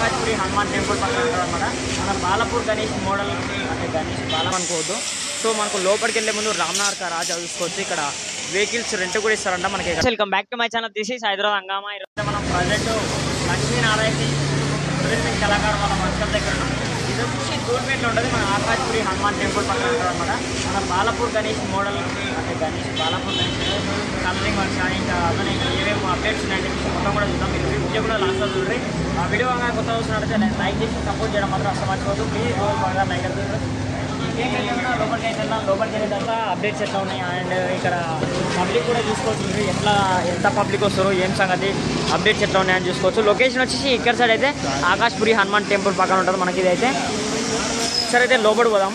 ఆకాశ్పురి Hanuman temple పక్కన ఉంటుంది అనమాట మన బాలపూర్ గణేష్ మోడల్ అంటే గణేష్ బాలం అనుకోవద్దు సో మనకు లోపలికి వెళ్ళే ముందు రామ్నార్ కా రాజా చూసుకోవచ్చు ఇక్కడ వెహికల్స్ రెంట్ కూడా ఇస్తారంట మనకి welcome back to my channel this is Hyderabad Hungama ఈరోజు మనం ప్రజెంట్ లక్ష్మీనారాయణ టూరిస్ట్ కళాకారు మన వర్కర్ దగ్గర ఉన్నాం. ఇది వచ్చి టూర్మేట్లో ఉంటుంది మన ఆకాశ్పురి హనుమాన్ టెంపుల్ పక్కన ఉంటుంది అనమాట మన బాలపూర్ గణేష్ మోడల్ అంటే గణేష్ బాలపూర్ గణేష్ కలరింగ్ వర్క్స్ కానీ ఇంకా అతను ఇంకా ఏమేమి అప్డేట్స్ ఉన్నాయంటే మీకు మొత్తం కూడా చూద్దాం మీరు వీడియో కూడా లాస్ట్లో చూడండి ఆ వీడియో కనుక కొత్త చూసినట్టయితే లైక్ చేసి సపోర్ట్ చేయడం మాత్రం అసలు మర్చిపోదు ప్లీజ్ రోజు బాగా లైక్ అవుతుంది ఇంకేం వెళ్తున్నా లోపలికి అయితే వెళ్దాం లోపలికి వెళ్ళిన తర్వాత అప్డేట్స్ ఎట్లా ఉన్నాయి అండ్ ఇక్కడ పబ్లిక్ కూడా చూసుకోవచ్చు మీరు ఎట్లా ఎంత పబ్లిక్ వస్తారో ఏం సంగతి అప్డేట్స్ ఎట్లా ఉన్నాయని చూసుకోవచ్చు లొకేషన్ వచ్చేసి ఇక్కడ సైడ్ అయితే ఆకాశ్పురి హనుమాన్ టెంపుల్ పక్కన ఉంటుంది మనకి ఇది అయితే సరే అయితే లోపలికి పోదాం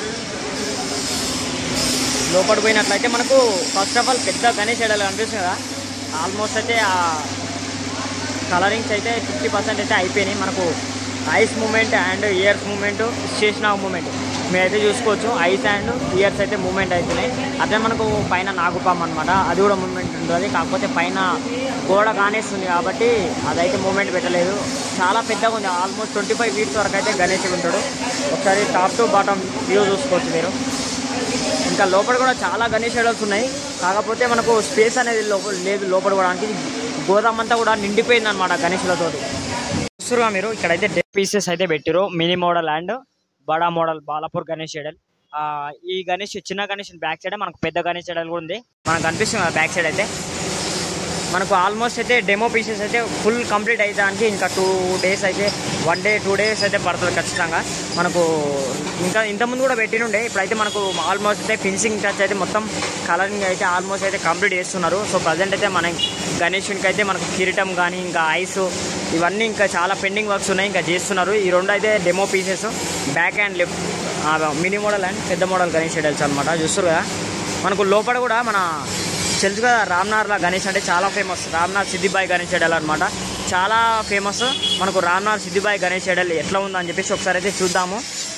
లోపలికి పోయినట్లయితే మనకు ఫస్ట్ ఆఫ్ ఆల్ పెద్ద గణేష్ ఎడలు కనిపిస్తుంది కదా ఆల్మోస్ట్ అయితే ఆ కలరింగ్స్ అయితే ఫిఫ్టీ పర్సెంట్ అయితే అయిపోయినాయి మనకు eyes movement and ears movement చేసిన మూమెంట్ మీరైతే చూసుకోవచ్చు ఐస్ అండ్ ఇయర్స్ అయితే మూమెంట్ అవుతున్నాయి అదే మనకు పైన నాగుపాం అనమాట అది కూడా మూమెంట్ ఉంటుంది కాకపోతే పైన గోడ కానేస్తుంది కాబట్టి అదైతే మూమెంట్ పెట్టలేదు చాలా పెద్దగా ఉంది ఆల్మోస్ట్ ట్వంటీ ఫైవ్ ఫీట్స్ వరకు అయితే గణేష్ ఉంటాడు ఒకసారి టాప్ టు బాటమ్ వ్యూ చూసుకోవచ్చు మీరు ఇంకా లోపల కూడా చాలా గణేష్ ఐడల్స్ ఉన్నాయి కాకపోతే మనకు స్పేస్ అనేది లోపల లేదు లోపల కూడా గోదాం అంతా కూడా నిండిపోయింది అనమాట గణేష్లతో చూస్తురుగా మీరు ఇక్కడైతే డెడ్ పీసెస్ అయితే పెట్టిరు మినీ మోడల్ అండ్ బడా మోడల్ బాలాపూర్ గణేష్ ఐడల్ ఆ, ఈ గణేష్ చిన్న గణేష్ బ్యాక్ సైడ్ మనకు పెద్ద గణేష్ ఐడల్ కూడా ఉంది మనకు కనిపిస్తుంది కదా బ్యాక్ సైడ్ అయితే మనకు ఆల్మోస్ట్ అయితే డెమో పీసెస్ అయితే ఫుల్ కంప్లీట్ అయ్యేదానికి ఇంకా టూ డేస్ అయితే వన్ డే టూ డేస్ అయితే పడుతుంది ఖచ్చితంగా మనకు ఇంకా ఇంతకుముందు కూడా పెట్టినుండే ఇప్పుడైతే మనకు ఆల్మోస్ట్ అయితే ఫినిషింగ్ టచ్ అయితే మొత్తం కలరింగ్ అయితే ఆల్మోస్ట్ అయితే కంప్లీట్ చేస్తున్నారు సో ప్రజెంట్ అయితే మన గణేషునికి అయితే మనకు కిరీటం కానీ ఇంకా ఐస్ ఇవన్నీ ఇంకా చాలా పెండింగ్ వర్క్స్ ఉన్నాయి ఇంకా చేస్తున్నారు ఈ రెండు అయితే demo pieces back and left mini model and పెద్ద మోడల్ గణేష్ ఐడల్స్ అనమాట చూస్తారు కదా మనకు లోపల కూడా మన తెలుసు కదా రామ్నార్లా గణేష్ అంటే చాలా ఫేమస్ రామ్నాథ్ సిద్దిబాయి గణేష్ ఎడల్ అనమాట చాలా ఫేమస్ మనకు రామ్నాథ్ సిద్దిబాయి గణేష్ ఎడల్ ఎట్లా ఉందని చెప్పేసి ఒకసారి అయితే చూద్దాము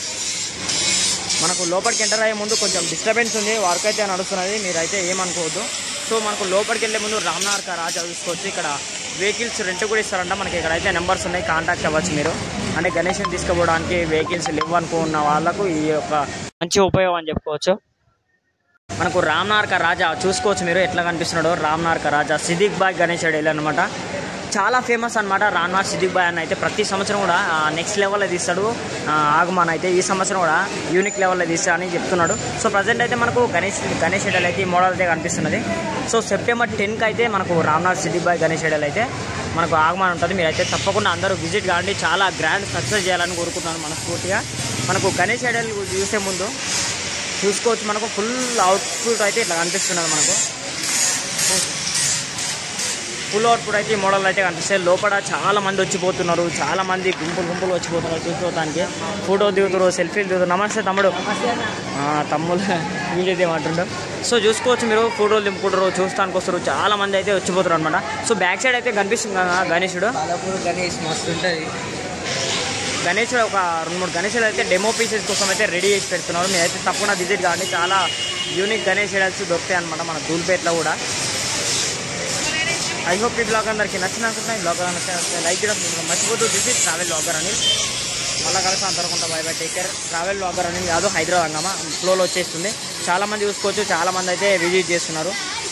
మనకు లోపలికి ఎంటర్ అయ్యే ముందు కొంచెం డిస్టర్బెన్స్ ఉంది వర్క్ అయితే నడుస్తున్నది మీరైతే ఏమనుకోవద్దు సో మనకు లోపలికి వెళ్ళే ముందు రామ్నార్ కా రాజా చూసుకోవచ్చు ఇక్కడ వెహికల్స్ రెంట్ కూడా ఇస్తారంట మనకి ఇక్కడ అయితే నెంబర్స్ ఉన్నాయి కాంటాక్ట్ అవ్వచ్చు మీరు అంటే గణేష్ని తీసుకుపోవడానికి వెహికల్స్ లేవు అనుకున్న వాళ్ళకు ఈ యొక్క మంచి ఉపయోగం అని చెప్పుకోవచ్చు మనకు రామ్నార్క రాజా చూసుకోవచ్చు మీరు ఎట్లా కనిపిస్తున్నాడో రామ్నార్క రాజా సిద్దిక్ బాయ్ గణేష్ అడేల్ అనమాట చాలా ఫేమస్ అనమాట రామ్నార్ సిద్దిక్ బాయ్ అని అయితే ప్రతి సంవత్సరం కూడా నెక్స్ట్ లెవెల్లో తీస్తాడు ఆ, ఆగమన్ అయితే ఈ సంవత్సరం కూడా యూనిక్ లెవెల్లో తీస్తా అని చెప్తున్నాడు సో ప్రజెంట్ అయితే మనకు గణేష్ గణేష్ ఎడల్ అయితే ఈ మోడల్ అయితే కనిపిస్తున్నది సో సెప్టెంబర్ టెన్కి అయితే మనకు రామ్నాథ్ సిద్దిక్ బాయ్ గణేష్ ఎడల్ అయితే మనకు ఆగమన్ ఉంటుంది మీరైతే తప్పకుండా అందరూ విజిట్ కాండి చాలా గ్రాండ్ సక్సెస్ చేయాలని కోరుకుంటున్నాను మనస్ఫూర్తిగా మనకు గణేష్ ఎడల్ చూసే ముందు చూసుకోవచ్చు మనకు ఫుల్ అవుట్పుట్ అయితే ఇట్లా కనిపిస్తున్నది మనకు ఫుల్ అవుట్పుట్ అయితే ఈ మోడల్ అయితే కనిపిస్తాయి లోపల చాలా మంది వచ్చిపోతున్నారు చాలా మంది గుంపులు గుంపులు వచ్చిపోతున్నారు చూసుకోవడానికి ఫోటో దిగుతారు సెల్ఫీలు దిగుతారు నమస్తే తమ్ముడు ఆ, తమ్ముడు వీడియో ఏమంటుండో సో చూసుకోవచ్చు మీరు ఫోటోలు దింపుకుంటారు చూస్తానికి వస్తారు చాలా మంది అయితే వచ్చిపోతారు అనమాట సో బ్యాక్ సైడ్ అయితే కనిపిస్తుంది కదా గణేశుడు బాలాపూర్ గణేష్ మస్తు ఉంటుంది గణేష్ ఒక రెండు మూడు గణేషులు అయితే డెమో పీసెస్ కోసం అయితే రెడీ చేసి పెడుతున్నారు మీరైతే తప్పకుండా విజిట్ కావండి చాలా యూనిక్ గణేష్ ఐడల్స్ దొరుకుతాయి అనమాట మన దూల్పేటలో కూడా ఐ హోప్ ఈ బ్లాగ్ అందరికి నచ్చిన అనుకుంటున్నాయి బ్లాగ్ నచ్చితే లైక్ చేయడం మర్చిపోతూ దిస్ ఇస్ ట్రావెల్ బ్లాగర్ అని మళ్ళీ కలిసి అందరుకుంటా bye bye take care travel blogger అని కాదు హైదరాబాద్ అంగమా ఫ్లోలో వచ్చేస్తుంది చాలా మంది చూసుకోవచ్చు చాలా మంది అయితే విజిట్ చేస్తున్నారు